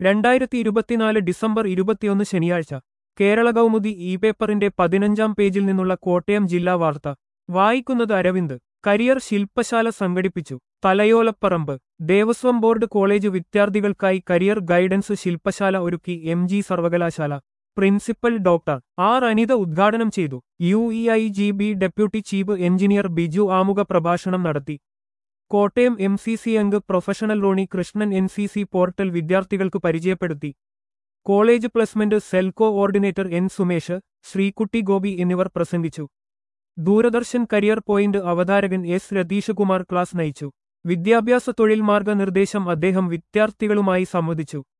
രണ്ടായിരത്തി ഇരുപത്തിനാല് ഡിസംബർ ഇരുപത്തിയൊന്ന് ശനിയാഴ്ച കേരള കൗമുദി ഇ പേപ്പറിന്റെ പതിനഞ്ചാം പേജിൽ നിന്നുള്ള കോട്ടയം ജില്ലാ വാർത്ത വായിക്കുന്നത് അരവിന്ദ് കരിയർ ശില്പശാല സംഘടിപ്പിച്ചു തലയോലപ്പറമ്പ് ദേവസ്വം ബോർഡ് കോളേജ് വിദ്യാർത്ഥികൾക്കായി കരിയർ ഗൈഡൻസ് ശില്പശാല ഒരുക്കി എം ജി സർവകലാശാല പ്രിൻസിപ്പൽ ഡോക്ടർ ആർ അനിത ഉദ്ഘാടനം ചെയ്തു U E I G B deputy chief engineer Biju ആമുഖ പ്രഭാഷണം നടത്തി കോട്ടയം എം സി സി അംഗ് professional Roni Krishnan N C C portal വിദ്യാർത്ഥികൾക്ക് പരിചയപ്പെടുത്തി college placement cell coordinator N Sumesh Sreekutty Gopi എന്നിവർ പ്രസംഗിച്ചു ദൂരദർശൻ കരിയർ പോയിന്റ് അവതാരകൻ എസ് രതീഷകുമാർ ക്ലാസ് നയിച്ചു വിദ്യാഭ്യാസ തൊഴിൽ മാർഗനിർദ്ദേശം അദ്ദേഹം വിദ്യാർത്ഥികളുമായി സംവദിച്ചു